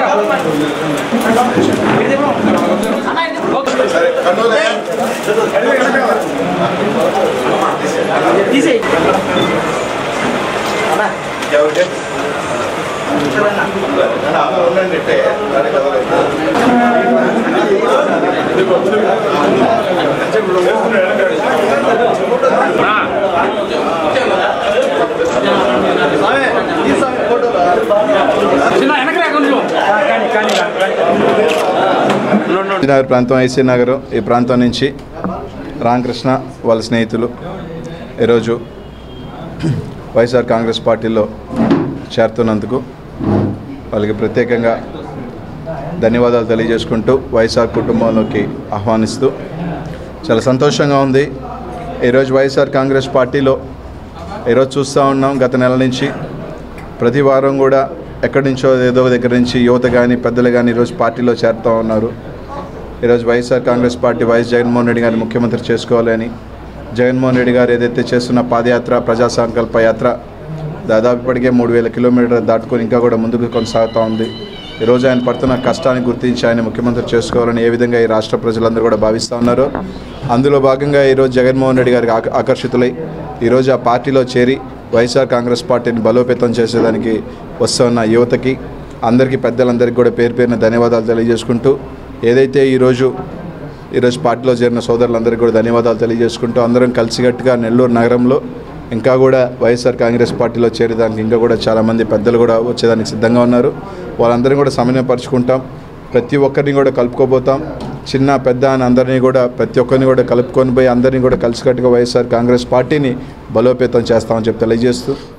నగర్ ప్రాంతం ఐసీ నగర్ ఈ ప్రాంతం నుంచి రామకృష్ణ వాళ్ళ స్నేహితులు ఈరోజు వైఎస్ఆర్ కాంగ్రెస్ పార్టీలో చేరుతున్నందుకు వాళ్ళకి ప్రత్యేకంగా ధన్యవాదాలు తెలియజేసుకుంటూ వైఎస్ఆర్ కుటుంబంలోకి ఆహ్వానిస్తూ చాలా సంతోషంగా ఉంది ఈరోజు వైఎస్ఆర్ కాంగ్రెస్ పార్టీలో ఈరోజు చూస్తూ ఉన్నాం గత నెల నుంచి ప్రతి వారం కూడా ఎక్కడి నుంచో ఏదో ఒక దగ్గర నుంచి యువత కానీ పెద్దలు కానీ ఈరోజు పార్టీలో చేరుతూ ఉన్నారు ఈరోజు వైఎస్ఆర్ కాంగ్రెస్ పార్టీ వైఎస్ జగన్మోహన్ రెడ్డి గారిని ముఖ్యమంత్రి చేసుకోవాలని జగన్మోహన్ రెడ్డి గారు ఏదైతే చేస్తున్న పాదయాత్ర ప్రజా సంకల్ప యాత్ర దాదాపు ఇప్పటికే మూడు వేల కిలోమీటర్లు దాటుకొని ఇంకా కూడా ముందుకు కొనసాగుతూ ఉంది ఈరోజు ఆయన పడుతున్న కష్టాన్ని గుర్తించి ఆయన ముఖ్యమంత్రి చేసుకోవాలని ఏ విధంగా ఈ రాష్ట్ర ప్రజలందరూ కూడా భావిస్తూ ఉన్నారు అందులో భాగంగా ఈరోజు జగన్మోహన్ రెడ్డి గారికి ఆక- ఆకర్షితులై ఈరోజు ఆ పార్టీలో చేరి వైఎస్ఆర్ కాంగ్రెస్ పార్టీని బలోపేతం చేసేదానికి వస్తున్న యువతకి అందరికీ పెద్దలందరికీ కూడా పేరు పేరున ధన్యవాదాలు తెలియజేసుకుంటూ ఏదైతే ఈరోజు ఈరోజు పార్టీలో చేరిన సోదరులందరికీ కూడా ధన్యవాదాలు తెలియజేసుకుంటూ అందరం కలిసికట్టుగా నెల్లూరు నగరంలో ఇంకా కూడా వైఎస్ఆర్ కాంగ్రెస్ పార్టీలో చేరేదానికి ఇంకా కూడా చాలామంది పెద్దలు కూడా వచ్చేదానికి సిద్ధంగా ఉన్నారు వాళ్ళందరినీ కూడా సమన్వయపరుచుకుంటాం ప్రతి ఒక్కరిని కూడా కలుపుకోబోతాం చిన్న పెద్ద అని అందరినీ కూడా ప్రతి ఒక్కరిని కూడా కలుపుకొని పోయి అందరినీ కూడా కలిసికట్టుగా వైఎస్ఆర్ కాంగ్రెస్ పార్టీని బలోపేతం చేస్తామని చెప్పి తెలియజేస్తూ